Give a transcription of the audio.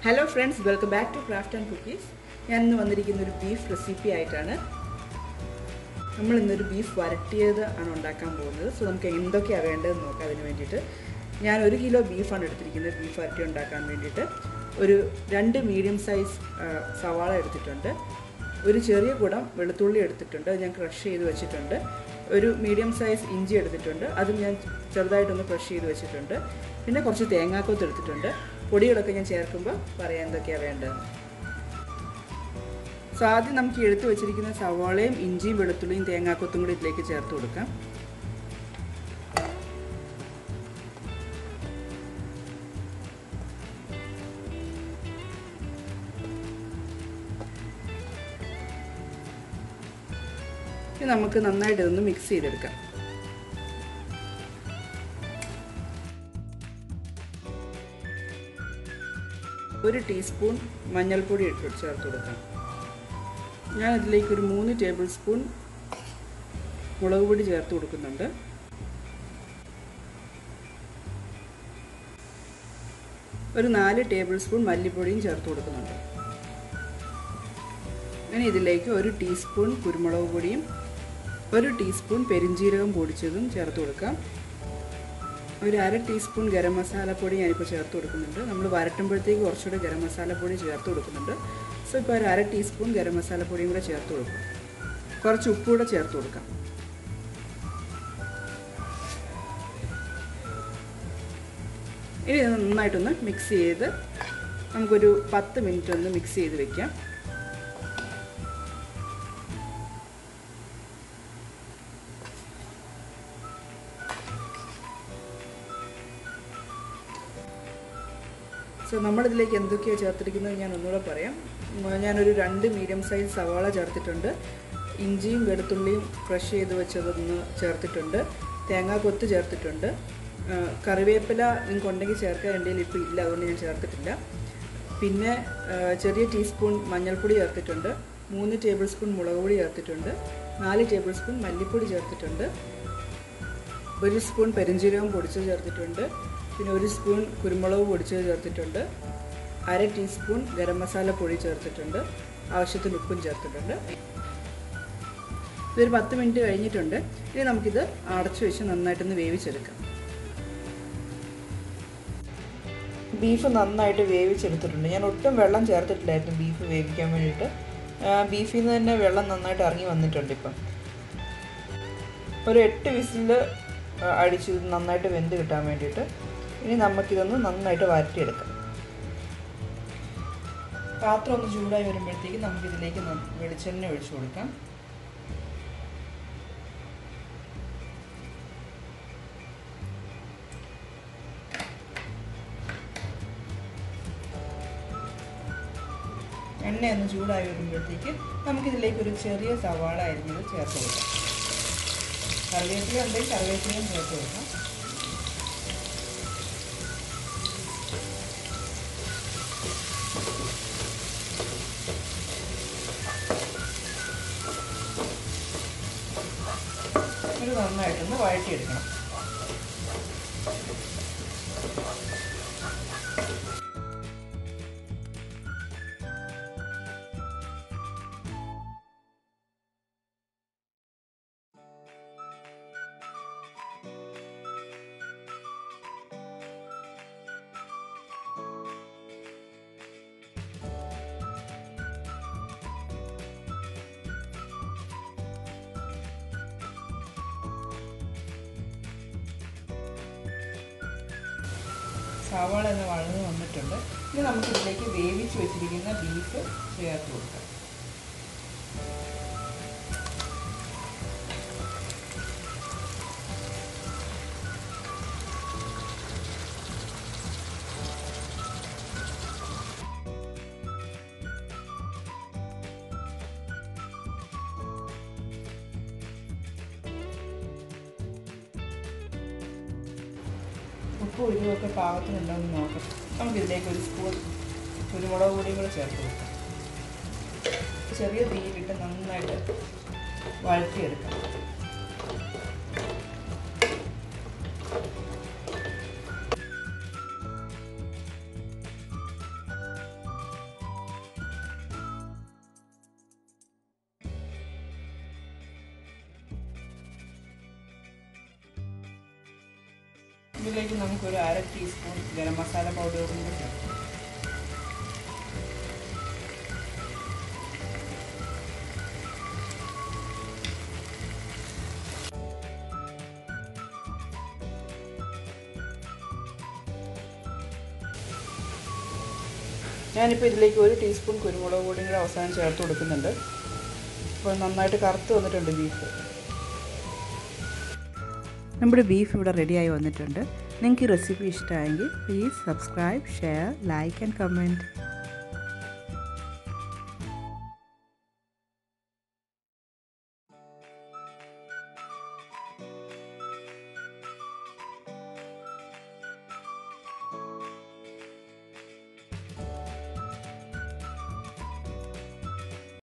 hello friends welcome back to craft and cookies ഞാൻ ഇന്ന് വന്നിരിക്കുന്ന ഒരു ബീഫ് റെസിപ്പി ആയിട്ടാണ് നമ്മൾ ഇന്നൊരു ബീഫ് വരട്ടിയത് ആണ് ഉണ്ടാക്കാൻ പോകുന്നത് സോ നമുക്ക് എന്തൊക്കെയാണ് വേണ്ടതെന്ന് നോക്കാം അതിന് വേണ്ടിയിട്ട് ഞാൻ ഒരു കിലോ ബീഫാണ് എടുത്തിരിക്കുന്നത് ബീഫ് വരട്ടി ഉണ്ടാക്കാൻ വേണ്ടിയിട്ട് ഒരു രണ്ട് മീഡിയം സൈസ് സവാള എടുത്തിട്ടുണ്ട് ഒരു ചെറിയ കുടം വെളുത്തുള്ളി എടുത്തിട്ടുണ്ട് അത് ഞാൻ ക്രഷ് ചെയ്ത് വെച്ചിട്ടുണ്ട് ഒരു മീഡിയം സൈസ് ഇഞ്ചി എടുത്തിട്ടുണ്ട് അതും ഞാൻ ചെറുതായിട്ടൊന്ന് ക്രഷ് ചെയ്ത് വെച്ചിട്ടുണ്ട് പിന്നെ കുറച്ച് തേങ്ങാക്കൊത്ത് എടുത്തിട്ടുണ്ട് പൊടികളൊക്കെ ഞാൻ ചേർക്കുമ്പോൾ പറയാൻ എന്തൊക്കെയാണ് വേണ്ടതെന്ന് സോ ആദ്യം നമുക്ക് എടുത്തു വെച്ചിരിക്കുന്ന സവാളയും ഇഞ്ചിയും വെളുത്തുള്ളിയും തേങ്ങാക്കൊത്തും കൂടി ഇതിലേക്ക് ചേർത്ത് കൊടുക്കാം ഇനി നമുക്ക് നന്നായിട്ട് ഇതൊന്ന് മിക്സ് ചെയ്തെടുക്കാം ഒരു ടീസ്പൂൺ മഞ്ഞൾപ്പൊടി ഇട്ട് ചേർത്ത് കൊടുക്കാം ഞാൻ ഇതിലേക്ക് ഒരു മൂന്ന് ടേബിൾ സ്പൂൺ മുളക് പൊടി ചേർത്ത് കൊടുക്കുന്നുണ്ട് ഒരു നാല് ടേബിൾ സ്പൂൺ മല്ലിപ്പൊടിയും ചേർത്ത് കൊടുക്കുന്നുണ്ട് ഇനി ഇതിലേക്ക് ഒരു ടീസ്പൂൺ കുരുമുളക് പൊടിയും ഒരു ടീസ്പൂൺ പെരിഞ്ജീരകം പൊടിച്ചതും ചേർത്ത് കൊടുക്കാം ഒരു അര ടീസ്പൂൺ ഗരം മസാലപ്പൊടി ഞാനിപ്പോൾ ചേർത്ത് കൊടുക്കുന്നുണ്ട് നമ്മൾ വരട്ടുമ്പോഴത്തേക്ക് കുറച്ചുകൂടെ ഗരം മസാലപ്പൊടി ചേർത്ത് കൊടുക്കുന്നുണ്ട് സോ ഇപ്പോൾ ഒരു അര ടീസ്പൂൺ ഗരം മസാലപ്പൊടിയും കൂടെ ചേർത്ത് കൊടുക്കും കുറച്ച് ഉപ്പ് കൂടെ ചേർത്ത് കൊടുക്കാം ഇനി ഇത് നന്നായിട്ടൊന്ന് മിക്സ് ചെയ്ത് നമുക്കൊരു പത്ത് മിനിറ്റ് ഒന്ന് മിക്സ് ചെയ്ത് വെക്കാം സോ നമ്മളിതിലേക്ക് എന്തൊക്കെയാണ് ചേർത്തിരിക്കുന്നത് ഞാൻ ഒന്നുകൂടെ പറയാം ഞാനൊരു രണ്ട് മീഡിയം സൈസ് സവാള ചേർത്തിട്ടുണ്ട് ഇഞ്ചിയും വെളുത്തുള്ളിയും ക്രഷ് ചെയ്ത് വെച്ചതൊന്ന് ചേർത്തിട്ടുണ്ട് തേങ്ങാക്കൊത്ത് ചേർത്തിട്ടുണ്ട് കറിവേപ്പില നിങ്ങൾക്ക് ഉണ്ടെങ്കിൽ ചേർക്കാൻ എൻ്റെ ഇപ്പോൾ ഇല്ല അതുകൊണ്ട് ഞാൻ ചേർത്തിട്ടില്ല പിന്നെ ചെറിയ ടീസ്പൂൺ മഞ്ഞൾപ്പൊടി ചേർത്തിട്ടുണ്ട് മൂന്ന് ടേബിൾ സ്പൂൺ മുളക് പൊടി ചേർത്തിട്ടുണ്ട് നാല് ടേബിൾ സ്പൂൺ മല്ലിപ്പൊടി ചേർത്തിട്ടുണ്ട് ഒരു സ്പൂൺ പെരിഞ്ജീരകം പൊടിച്ചത് ചേർത്തിട്ടുണ്ട് പിന്നെ ഒരു സ്പൂൺ കുരുമുളക് പൊടിച്ചത് ചേർത്തിട്ടുണ്ട് അര ടീസ്പൂൺ ഗരം മസാല പൊടി ചേർത്തിട്ടുണ്ട് ആവശ്യത്തിന് ഉപ്പും ചേർത്തിട്ടുണ്ട് ഇതൊരു പത്ത് മിനിറ്റ് കഴിഞ്ഞിട്ടുണ്ട് ഇനി നമുക്കിത് അടച്ചു വെച്ച് നന്നായിട്ടൊന്ന് വേവിച്ചെടുക്കാം ബീഫ് നന്നായിട്ട് വേവിച്ചെടുത്തിട്ടുണ്ട് ഞാൻ ഒട്ടും വെള്ളം ചേർത്തിട്ടില്ലായിരുന്നു ബീഫ് വേവിക്കാൻ വേണ്ടിയിട്ട് ബീഫിൽ നിന്ന് തന്നെ വെള്ളം നന്നായിട്ട് ഇറങ്ങി വന്നിട്ടുണ്ട് ഇപ്പം ഒരു എട്ട് വിസിൽ അടിച്ച് നന്നായിട്ട് വെന്ത് കിട്ടാൻ വേണ്ടിയിട്ട് ഇനി നമുക്കിതൊന്ന് നന്നായിട്ട് വരട്ടിയെടുക്കാം പാത്രം ഒന്ന് ചൂടായി വരുമ്പോഴത്തേക്ക് നമുക്കിതിലേക്ക് വെളിച്ചെണ്ണ ഒഴിച്ചു കൊടുക്കാം എണ്ണ ഒന്ന് ചൂടായി വരുമ്പോഴത്തേക്ക് നമുക്കിതിലേക്ക് ഒരു ചെറിയ സവാള അരിഞ്ഞത് ചേർത്ത് കൊടുക്കാം കറിവേപ്പില ഉണ്ടെങ്കിൽ കറിവേപ്പിലയും ചേർത്ത് കൊടുക്കാം ഒരു നന്നായിട്ടൊന്ന് വഴറ്റിയെടുക്കണം സവാള എന്ന് വഴന്ന് വന്നിട്ടുണ്ട് ഇനി നമുക്കിതിലേക്ക് വേവിച്ച് വെച്ചിരിക്കുന്ന ബീഫ് ചേർത്ത് കൊടുക്കാം ഉപ്പും എരിവൊക്കെ പാകത്തിനുണ്ടോ എന്ന് നോക്കാം നമുക്കിതിലേക്ക് ഒരു സ്പൂൺ കുരുമുളക് പൊടിയും കൂടെ ചേർത്ത് കൊടുക്കാം ചെറിയ തീയിലിട്ട് നന്നായിട്ട് വഴറ്റിയെടുക്കാം ഇതിലേക്ക് നമുക്കൊരു അര ടീസ്പൂൺ ഗരം മസാല പൗഡർ കൂടി ചേർക്കാം ഞാനിപ്പോൾ ഇതിലേക്ക് ഒരു ടീസ്പൂൺ കുരുമുളക് പൊടിയും കൂടെ അവസാനം ചേർത്ത് കൊടുക്കുന്നുണ്ട് അപ്പോൾ നന്നായിട്ട് കറുത്ത് വന്നിട്ടുണ്ട് ബീഫ് നമ്മുടെ ബീഫ് ഇവിടെ റെഡിയായി വന്നിട്ടുണ്ട് നിങ്ങൾക്ക് ഈ റെസിപ്പി ഇഷ്ടമായെങ്കിൽ please subscribe share like and comment